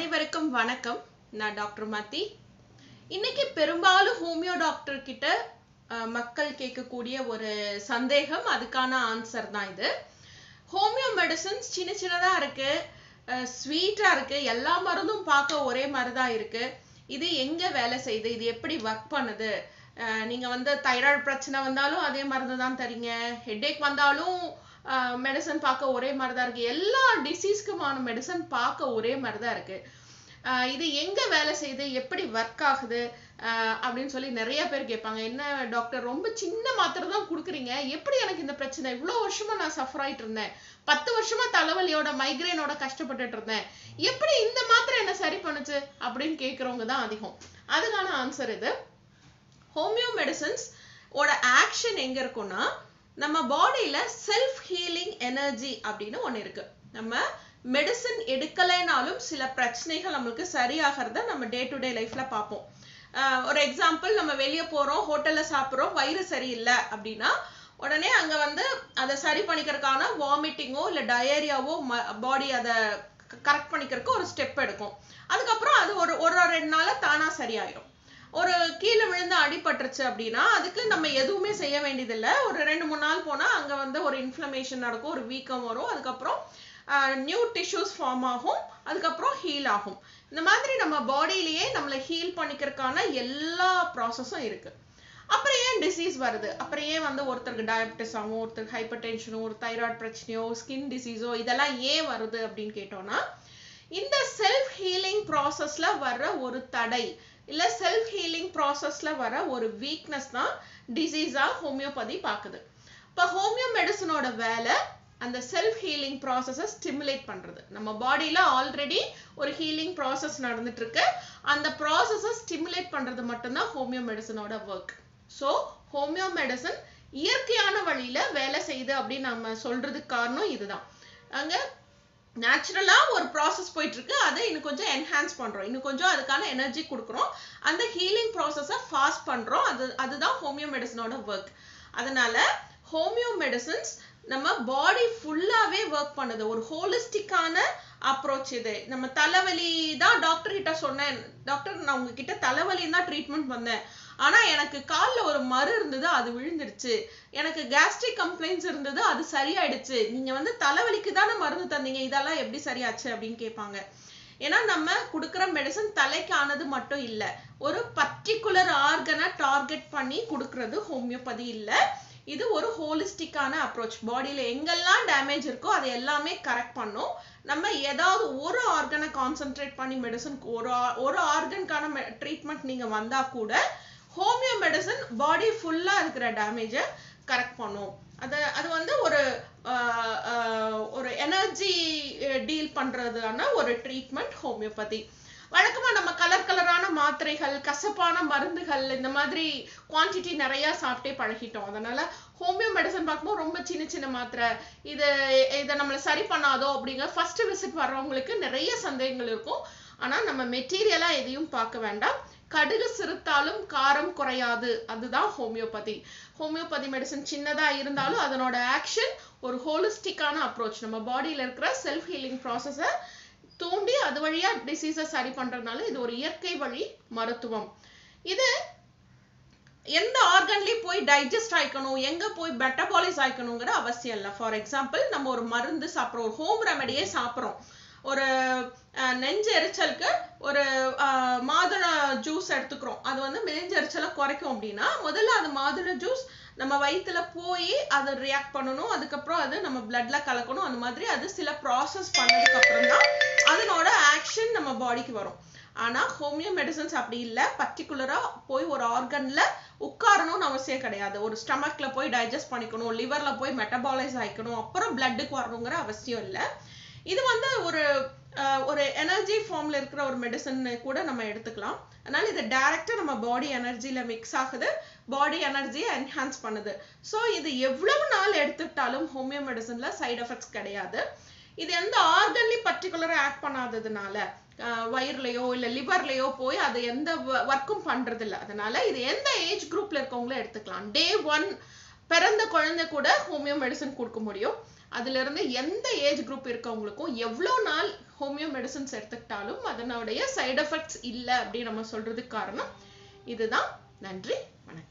அனைவருக்கும் வணக்கம் நான் டாக்டர் மதி இன்னைக்கு பெரும்பாலும் ஹோமியோ டாக்டர் கிட்ட அஹ், மக்கள் கேட்கக்கூடிய ஒரு சந்தேகம் அதுக்கான ஆன்சர் தான் இது ஹோமியோ மெடிசன்ஸ் சின்ன சின்னதா இருக்கு ஸ்வீட்டா இருக்கு எல்லா மருந்தும் பார்க்க ஒரே மாதிரி தான் இருக்கு இது எங்க வேலை செய்யுது இது எப்படி ஒர்க் பண்ணுது அஹ், நீங்க வந்து தைராய்டு பிரச்சனை வந்தாலும் அதே மருந்து தான் தரீங்க ஹெட்டேக் வந்தாலும் மெடிசன் பார்க்க ஒரே மாதிரி தான் இருக்கு எல்லா டிசீஸ்க்குமான மெடிசன் பார்க்க ஒரே மாதிரி தான் இருக்கு ஆஹ் இது எங்க வேலை செய்யுது எப்படி ஒர்க் ஆகுது ஆஹ் அப்படின்னு சொல்லி நிறைய பேர் கேட்பாங்க என்ன டாக்டர் ரொம்ப சின்ன மாத்திரை தான் கொடுக்குறீங்க எப்படி எனக்கு இந்த பிரச்சனை இவ்வளவு வருஷமா நான் சஃபர் ஆயிட்டு இருந்தேன் பத்து வருஷமா தலைவலியோட மைக்ரேனோட கஷ்டப்பட்டுட்டு இருந்தேன் எப்படி இந்த மாத்திரை என்ன சரி பண்ணுச்சு அப்படின்னு கேட்கறவங்க தான் அதிகம் அதுக்கான ஆன்சர் இது ஹோமியோ மெடிசன்ஸ் ஓட ஆக்ஷன் எங்க இருக்கும்னா நம்ம பாடியில செல்ஃப் ஹீலிங் எனர்ஜி அப்படின்னு ஒண்ணு இருக்கு நம்ம மெடிசன் எடுக்கலைனாலும் சில பிரச்சனைகள் நம்மளுக்கு சரியாகிறத நம்ம டே டு டே லைஃப்ல பார்ப்போம் ஆஹ் ஒரு எக்ஸாம்பிள் நம்ம வெளியே போறோம் ஹோட்டல்ல சாப்பிடுறோம் வயிறு சரியில்லை அப்படின்னா உடனே அங்க வந்து அதை சரி பண்ணிக்கிறதுக்கான வாமிட்டிங்கோ இல்ல டயரியாவோ பாடி அதை கரெக்ட் பண்ணிக்கிறதுக்கு ஒரு ஸ்டெப் எடுக்கும் அதுக்கப்புறம் அது ஒரு ஒரு ரெண்டு நாள்ல தானா சரியாயிடும் ஒரு கீழே விழுந்து அடிபட்டுருச்சு அப்படின்னா அதுக்கு நம்ம எதுவுமே செய்ய வேண்டியதில்லை ஒரு ரெண்டு மூணு நாள் போனா அங்க வந்து ஒரு இன்ஃப்ளமேஷன் நடக்கும் ஒரு வீக்கம் வரும் அதுக்கப்புறம் நியூ டிஷ்யூஸ் ஃபார்ம் ஆகும் அதுக்கப்புறம் ஹீல் ஆகும் இந்த மாதிரி நம்ம பாடியிலேயே நம்மளை ஹீல் பண்ணிக்கிறதுக்கான எல்லா ப்ராசஸும் இருக்கு அப்புறம் ஏன் டிசீஸ் வருது அப்புறம் ஏன் வந்து ஒருத்தருக்கு டயபிட்டிஸ் ஆகும் ஒருத்தருக்கு ஹைப்பர் டென்ஷனோ ஒரு தைராய்டு பிரச்சனையோ ஸ்கின் டிசீஸோ இதெல்லாம் ஏன் வருது அப்படின்னு கேட்டோம்னா இந்த செல்ஃப் ஹீலிங் ப்ராசஸ்ல வர்ற ஒரு தடை இல்ல செல்ஃப் ஹீலிங் ப்ராசஸ்ல வர ஒரு வீக்னஸ் தான் டிசீஸா ஹோமியோபதி பாக்குது இப்ப ஹோமியோ மெடிசனோட வேலை அந்த செல்ஃப் ஹீலிங் ப்ராசஸை ஸ்டிமுலேட் பண்றது நம்ம பாடியில ஆல்ரெடி ஒரு ஹீலிங் ப்ராசஸ் நடந்துட்டு இருக்கு அந்த ப்ராசஸை ஸ்டிமுலேட் பண்றது மட்டும்தான் ஹோமியோ மெடிசனோட ஒர்க் ஸோ ஹோமியோ மெடிசன் இயற்கையான வழியில வேலை செய்யுது அப்படின்னு நம்ம சொல்றதுக்கு காரணம் இதுதான் அங்க நேச்சுரலா ஒரு ப்ராசஸ் போயிட்டு இருக்கு அதை இன்னும் கொஞ்சம் என்ஹான்ஸ் பண்றோம் இன்னும் கொஞ்சம் அதுக்கான எனர்ஜி கொடுக்குறோம் அந்த ஹீலிங் ப்ராசஸை ஃபாஸ்ட் பண்றோம் அது அதுதான் ஹோமியோ மெடிசனோட ஒர்க் அதனால ஹோமியோ மெடிசன்ஸ் நம்ம பாடி ஃபுல்லாவே ஒர்க் பண்ணுது ஒரு ஹோலிஸ்டிக்கான அப்ரோச் இது நம்ம தலைவலி தான் டாக்டர் கிட்ட சொன்னேன் டாக்டர் நான் உங்ககிட்ட தலைவலி தான் ட்ரீட்மெண்ட் வந்தேன் ஆனா எனக்கு கால்ல ஒரு மரு இருந்தது அது விழுந்துருச்சு எனக்கு கேஸ்ட்ரிக் கம்ப்ளைண்ட்ஸ் இருந்தது அது சரியாயிடுச்சு நீங்க வந்து தலைவலிக்கு தானே மருந்து தந்தீங்க இதெல்லாம் எப்படி சரியாச்சு அப்படின்னு கேட்பாங்க ஏன்னா நம்ம கொடுக்குற மெடிசன் தலைக்கு ஆனது மட்டும் இல்ல ஒரு பர்டிகுலர் ஆர்கனை டார்கெட் பண்ணி கொடுக்கறது ஹோமியோபதி இல்ல இது ஒரு ஹோலிஸ்டிக்கான அப்ரோச் பாடியில எங்கெல்லாம் டேமேஜ் இருக்கோ அதை எல்லாமே கரெக்ட் பண்ணும் நம்ம ஏதாவது ஒரு ஆர்கனை கான்சென்ட்ரேட் பண்ணி மெடிசன் ஒரு ஆ- ஒரு ஆர்கனுக்கான ட்ரீட்மெண்ட் நீங்க வந்தா கூட ஹோமியோ மெடிசன் பாடி ஃபுல்லா இருக்கிற டேமேஜை கரெக்ட் பண்ணும் அது அது வந்து ஒரு ஆஹ், ஆஹ், ஒரு எனர்ஜி டீல் பண்றதுக்கான ஒரு ட்ரீட்மெண்ட் ஹோமியோபதி வழக்கமா நம்ம கலர் கலரான மாத்திரைகள் கசப்பான மருந்துகள் இந்த மாதிரி குவாண்டிட்டி நிறைய சாப்பிட்டே பழகிட்டோம் அதனால ஹோமியோ மெடிசன் பார்க்கும்போது ரொம்ப சின்ன சின்ன மாத்திரை இது இதை நம்மளை சரி பண்ணாதோ அப்படிங்கிற ஃபர்ஸ்ட் விசிட் வர்றவங்களுக்கு நிறைய சந்தேகங்கள் இருக்கும் ஆனா நம்ம மெட்டீரியலா எதையும் பார்க்க வேண்டாம் கடுகு சிறுத்தாலும் காரம் குறையாது அதுதான் ஹோமியோபதி ஹோமியோபதி மெடிசன் சின்னதா இருந்தாலும் அதனோட ஆக்ஷன் ஒரு ஹோலிஸ்டிக்கான அப்ரோச் நம்ம பாடியில இருக்கிற செல்ஃப் ஹீலிங் ப்ராசஸை தூண்டி அது வழியா டிசீஸை சரி பண்றதுனால இது ஒரு இயற்கை வழி மருத்துவம் இது எந்த ஆர்கன்லயும் போய் டைஜஸ்ட் ஆயிக்கணும் எங்க போய் மெட்டபாலைஸ் ஆயிக்கணுங்கிற அவசியம் இல்லை ஃபார் எக்ஸாம்பிள் நம்ம ஒரு மருந்து சாப்பிட்றோம் ஒரு ஹோம் ரெமடியே சாப்பிட்றோம் ஒரு அஹ், நெஞ்சு எரிச்சலுக்கு ஒரு அஹ், மாதுள ஜூஸ் எடுத்துக்கிறோம் அது வந்து நெஞ்செரிச்சலை குறைக்கும் அப்படின்னா முதல்ல அது மாதுளை ஜூஸ் நம்ம வயித்துல போய் அதை ரியாக்ட் பண்ணணும் அதுக்கப்புறம் அது நம்ம பிளட்ல கலக்கணும் அந்த மாதிரி அது சில ப்ராசஸ் பண்ணதுக்கு அப்புறம் தான் அதனோட ஆக்ஷன் நம்ம பாடிக்கு வரும் ஆனா ஹோமியோ மெடிசன்ஸ் அப்படி இல்ல பர்டிகுலரா போய் ஒரு ஆர்கன்ல உட்காரணும்னு அவசியம் கிடையாது ஒரு ஸ்டமக்ல போய் டைஜஸ்ட் பண்ணிக்கணும் லிவர்ல போய் மெட்டபாலைஸ் ஆயிக்கணும் அப்புறம் பிளட்டுக்கு வரணுங்கிற அவசியம் இல்ல இது வந்து ஒரு அஹ், ஒரு எனர்ஜி ஃபார்ம்ல இருக்கிற ஒரு மெடிசன் கூட நம்ம எடுத்துக்கலாம் அதனால இது டைரக்டா நம்ம பாடி எனர்ஜில மிக்ஸ் ஆகுது பாடி எனர்ஜியை என்ஹான்ஸ் பண்ணுது ஸோ இது எவ்வளவு நாள் எடுத்துக்கிட்டாலும் ஹோமியோ மெடிசன்ல சைடு எஃபெக்ட்ஸ் கிடையாது இது எந்த ஆர்கன்லயும் பர்டிகுலரா ஆக்ட் பண்ணாததுனால அஹ், வயிறுலயோ இல்ல லிவர்லயோ போய் அது எந்த ஒர்க்கும் பண்றது இல்ல அதனால இது எந்த ஏஜ் குரூப்ல இருக்கவங்களும் எடுத்துக்கலாம் டே ஒன் பிறந்த குழந்தை கூட ஹோமியோ மெடிசன் கொடுக்க முடியும் அதுல இருந்து எந்த ஏஜ் குரூப் இருக்கவங்களுக்கும் எவ்வளவு நாள் ஹோமியோ மெடிசன்ஸ் எடுத்துக்கிட்டாலும் அதனுடைய சைடு எஃபெக்ட்ஸ் இல்லை அப்படின்னு நம்ம சொல்றதுக்கு காரணம் இதுதான் நன்றி வணக்கம்